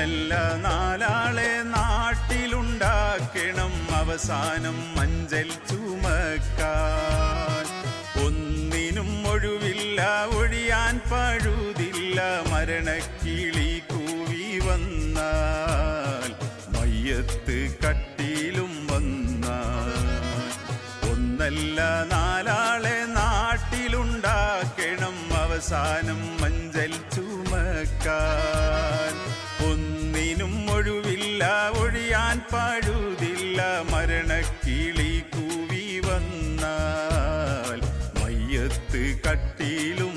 ഒന്നല്ല നാലാളെ നാട്ടിലുണ്ടാക്കണം അവസാനം മഞ്ചൽ ചുമക്കാൻ ഒന്നിനും ഒഴിവില്ല ഒഴിയാൻ പഴുതില്ല മരണക്കിളി കൂവി വന്നാൽ മയ്യത്ത് കട്ടിയിലും വന്നാൽ ഒന്നല്ല നാലാളെ നാട്ടിലുണ്ടാക്കണം അവസാനം മഞ്ചൽ ചുമക്കാൻ ഒന്നിനും ഒഴിവില്ല ഒഴിയാൻ പഴുതില്ല മരണക്കിളി കൂവി വന്നാൽ മയ്യത്ത് കട്ടിയിലും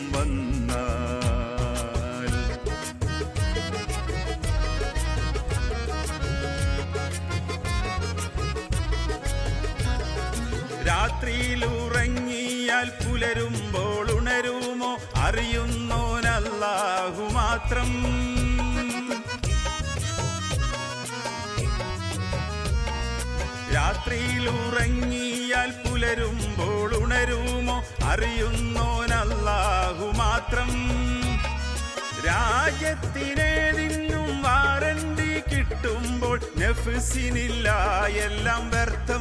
വന്നാൽ രാത്രിയിൽ ഉറങ്ങിയാൽ പുലരുമ്പോൾ ഉണരുമോ അറിയുന്നോനല്ലാഹു മാത്രം രാത്രിയിൽ ഉറങ്ങിയാൽ പുലരുമ്പോൾ ഉണരുമോ അറിയുന്നോനല്ലാഹു മാത്രം രാജ്യത്തിനേതിനും വാറണ്ടി കിട്ടുമ്പോൾ നെഫ്സിനില്ല എല്ലാം വ്യർത്ഥം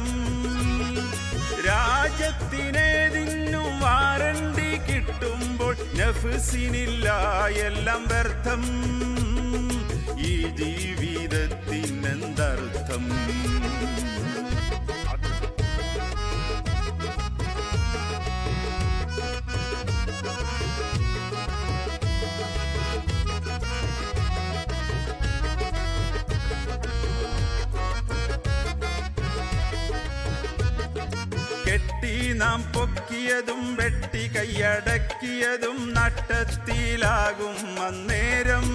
രാജ്യത്തിനേതിനും വാറണ്ടി കിട്ടുമ്പോൾ നെഫ്സിനില്ല എല്ലാം വ്യർത്ഥം ഈ ജീവിതത്തിനെന്തർത്ഥം കെട്ടി നാം പൊക്കിയതും വെട്ടി കൈയടക്കിയതും നട്ടത്തിലാകും അന്നേരം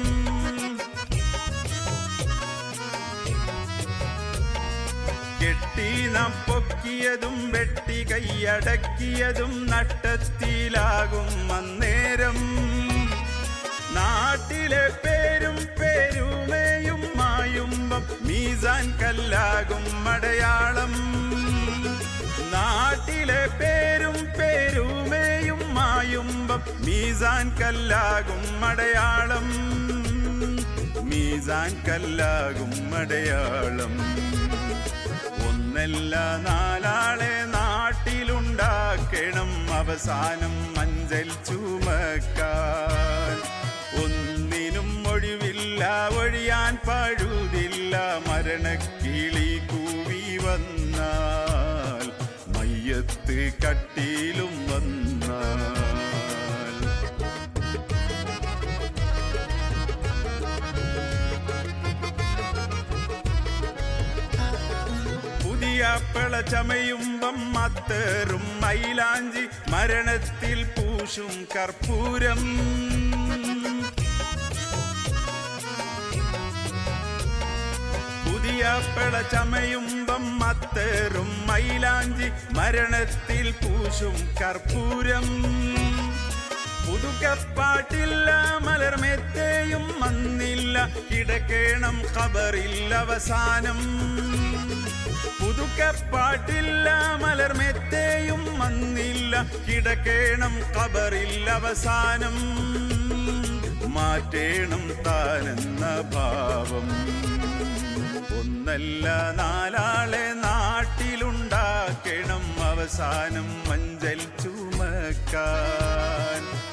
കെട്ടി നാം പൊക്കിയതും വെട്ടി കൈയടക്കിയതും നട്ടത്തിലാകും അന്നേരം നാട്ടിലെ പേരും പേരുമേയും മായുമ്പം മീസാൻ കല്ലാകും അടയാളം നാട്ടിലെ പേരും പേരുമേയും മായുമ്പം മീസാൻ കല്ലാകും അടയാളം മീസാൻ കല്ലാകും അടയാളം ഒന്നല്ല നാലാളെ നാട്ടിലുണ്ടാക്കണം അവസാനം മഞ്ചൽ ചുമക്കാൻ ഒന്നിനും ഒഴിവില്ല ഒഴിയാൻ പഴുതില്ല മരണക്കിളി കൂവി വന്നാൽ മയ്യത്ത് കട്ടിയിലും വന്നാൽ പുതിയ പിള ചമയുമ്പം മത്തേറും മൈലാഞ്ചി മരണത്തിൽ പൂശും കർപ്പൂരം പുതിയ പിള ചമയുമ്പം മത്തേറും മൈലാഞ്ചി മരണത്തിൽ പൂശും കർപ്പൂരം പുതുക്കപ്പാട്ടില്ല മലർമെത്തേയും മന്നില്ല കിടക്കേണം ഖബറിൽ അവസാനം പുതുക്കപ്പാട്ടില്ല മലർമെത്തേയും മന്നില്ല കിടക്കേണം ഖബറിൽ അവസാനം മാറ്റേണം താനെന്ന ഭാവം ഒന്നല്ല നാലാളെ നാട്ടിലുണ്ടാക്കണം അവസാനം മഞ്ചൽ ചുമക്കാൻ